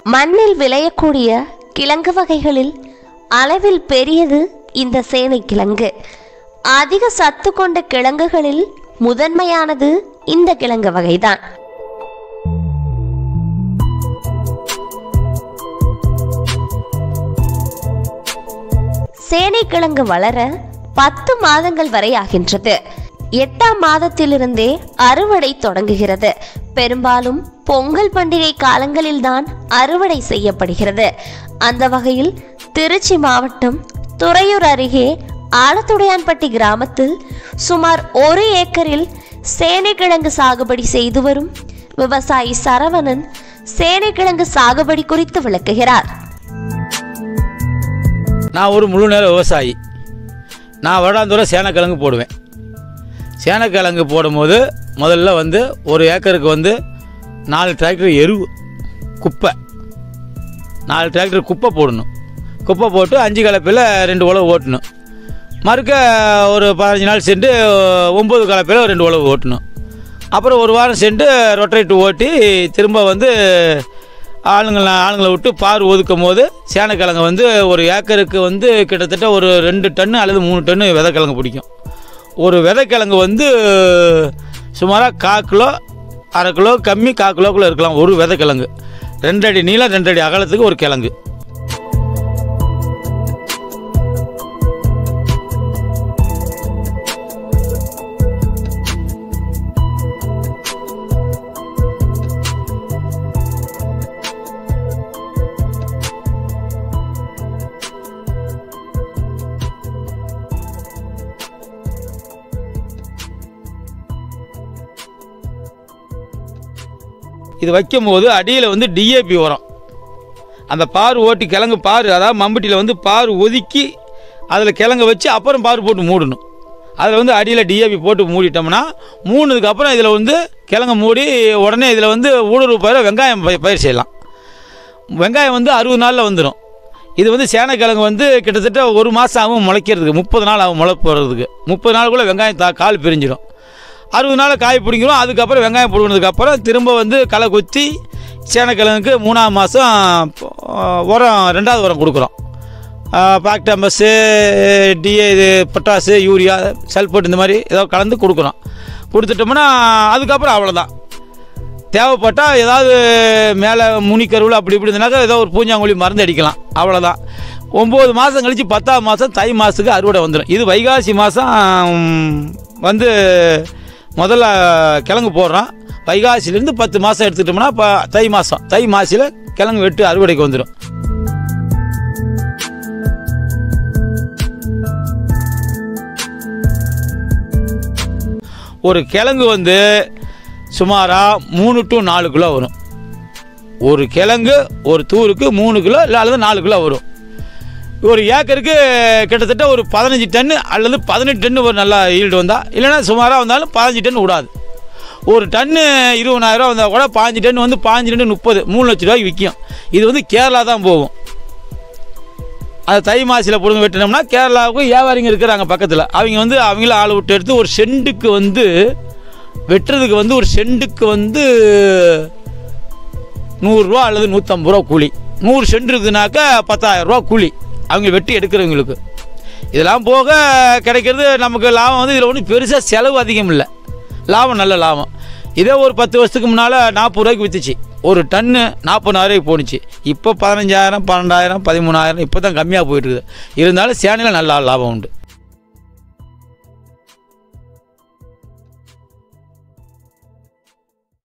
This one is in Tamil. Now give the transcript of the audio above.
மண்ணில் விளையக்கூடிய கிழங்கு வகைகளில் அளவில் பெரியது இந்த சேனை கிழங்கு அதிக சத்து கொண்ட கிழங்குகளில் முதன்மையானது இந்த கிழங்கு வகைதான் சேனைக்கிழங்கு வளர பத்து மாதங்கள் வரை ஆகின்றது எட்டாம் மாதத்திலிருந்தே அறுவடை தொடங்குகிறது பெரும்பாலும் பொங்கல் பண்டிகை காலங்களில்தான் அறுவடை செய்யப்படுகிறது அந்த வகையில் திருச்சி மாவட்டம் துறையூர் அருகே ஆலத்துடையான்பட்டி கிராமத்தில் சுமார் ஒரு ஏக்கரில் சேனைக்கிழங்கு சாகுபடி செய்து வரும் விவசாயி சரவணன் சேனைக்கிழங்கு சாகுபடி குறித்து விளக்குகிறார் நான் ஒரு முழு நேர விவசாயி நான் வருடாந்தோறும் சேனக்கிழங்கு போடுவேன் சேனக்கிழங்கு போடும்போது முதல்ல வந்து ஒரு ஏக்கருக்கு வந்து நாலு டிராக்டர் எருவு குப்பை நாலு டிராக்டர் குப்பை போடணும் குப்பை போட்டு அஞ்சு கலப்பையில் ரெண்டு உழவு ஓட்டணும் மறுக்க ஒரு பதினஞ்சு நாள் சென்று ஒம்பது கலப்பையில் ரெண்டு உழவு ஓட்டணும் அப்புறம் ஒரு வாரம் சென்று ரொட்டேட்டு ஓட்டி திரும்ப வந்து ஆளுங்களை ஆளுங்களை விட்டு பார் ஒதுக்கும் போது சேனக்கிழங்கு வந்து ஒரு ஏக்கருக்கு வந்து கிட்டத்தட்ட ஒரு ரெண்டு டன்னு அல்லது மூணு டன்னு விதைக்கிழங்கு பிடிக்கும் ஒரு விதைக்கிழங்கு வந்து சுமாராக கா கிலோ அரை கிலோ கம்மி கா கிலோக்குள்ளே இருக்கலாம் ஒரு விதைக்கிழங்கு ரெண்டடி நீளம் ரெண்டடி அகலத்துக்கு ஒரு கிழங்கு இது வைக்கும்போது அடியில் வந்து டிஏபி உரம் அந்த பார் ஓட்டி கிழங்கு பார் அதாவது மம்பட்டியில் வந்து பார் ஒதுக்கி அதில் கிழங்கு வச்சு அப்புறம் பார் போட்டு மூடணும் அதில் வந்து அடியில் டிஏபி போட்டு மூடிட்டோம்னா மூணுதுக்கு அப்புறம் இதில் வந்து கிழங்கு மூடி உடனே இதில் வந்து ஊடுருவு பயிர் வெங்காயம் பய- பயிர் செய்யலாம் வெங்காயம் வந்து அறுபது நாளில் வந்துடும் இது வந்து சேனக்கிழங்கு வந்து கிட்டத்தட்ட ஒரு மாதம் ஆகும் முளைக்கிறதுக்கு முப்பது நாள் ஆகும் முளை போடுறதுக்கு முப்பது நாளுக்குள்ளே வெங்காயம் தா கால் பிரிஞ்சிடும் அறுபது நாள் காய் பிடிங்கிறோம் அதுக்கப்புறம் வெங்காயம் பிடுங்கினதுக்கப்புறம் திரும்ப வந்து களை கொத்தி சேனக்கிழங்குக்கு மூணாம் மாதம் உரம் ரெண்டாவது உரம் கொடுக்குறோம் பாக்டாம்பஸ்ஸு டிஏ இது பொட்டாசு யூரியா சல்ஃபேட் இந்த மாதிரி ஏதோ கலந்து கொடுக்குறோம் கொடுத்துட்டோம்னா அதுக்கப்புறம் அவ்வளோதான் தேவைப்பட்டால் ஏதாவது மேலே முனிக்கருவில் அப்படி இப்படி இருந்தனாக்கா ஏதோ ஒரு பூஞ்சாங்குழி மருந்து அடிக்கலாம் அவ்வளோதான் ஒம்பது மாதம் கழித்து பத்தாம் மாதம் தை மாதத்துக்கு அறுவடை வந்துடும் இது வைகாசி மாதம் வந்து முதல்ல கிழங்கு போடுறோம் வைகாசிலேருந்து பத்து மாதம் எடுத்துக்கிட்டோம்னா இப்போ தை மாதம் தை மாசியில் கிழங்கு வெட்டு அறுவடைக்கு வந்துடும் ஒரு கிழங்கு வந்து சுமாராக மூணு டு நாலு கிலோ வரும் ஒரு கிழங்கு ஒரு தூருக்கு மூணு கிலோ இல்லை அல்லது நாலு கிலோ வரும் ஒரு ஏக்கருக்கு கிட்டத்தட்ட ஒரு பதினஞ்சு டன்னு அல்லது பதினெட்டு டன்னு ஒரு நல்லா ஈல்டு வந்தால் இல்லைன்னா சுமாராக வந்தாலும் பதினஞ்சு டன் விடாது ஒரு டன்னு இருபதாயிரம் வந்தால் கூட பாஞ்சு டன் வந்து பாஞ்சு டன்னு முப்பது மூணு லட்ச ரூபாய்க்கு விற்கும் இது வந்து கேரளா தான் போகும் அது தை மாசியில் பிடுங்க வெட்டினோம்னா கேரளாவுக்கு வியாபாரிங்க இருக்கிறாங்க பக்கத்தில் அவங்க வந்து அவங்கள ஆளை விட்டு எடுத்து ஒரு செண்டுக்கு வந்து வெட்டுறதுக்கு வந்து ஒரு செண்டுக்கு வந்து நூறுரூவா அல்லது நூற்றம்பது ரூபா கூலி நூறு சென்ட் இருக்குதுனாக்கா பத்தாயிரம் ரூபா கூலி அவங்க வெட்டி எடுக்கிறவங்களுக்கு இதெல்லாம் போக கிடைக்கிறது நமக்கு லாபம் வந்து இதில் ஒன்றும் பெருசாக செலவு அதிகம் இல்லை லாபம் நல்ல லாபம் இதே ஒரு பத்து வருஷத்துக்கு முன்னால் நாற்பது ரூபாய்க்கு விற்றுச்சு ஒரு டன்னு நாற்பதாயிரம் போணுச்சு இப்போ பதினஞ்சாயிரம் பன்னெண்டாயிரம் பதிமூணாயிரம் இப்போ தான் கம்மியாக போயிட்டுருக்குது இருந்தாலும் சேனையில் நல்ல லாபம் உண்டு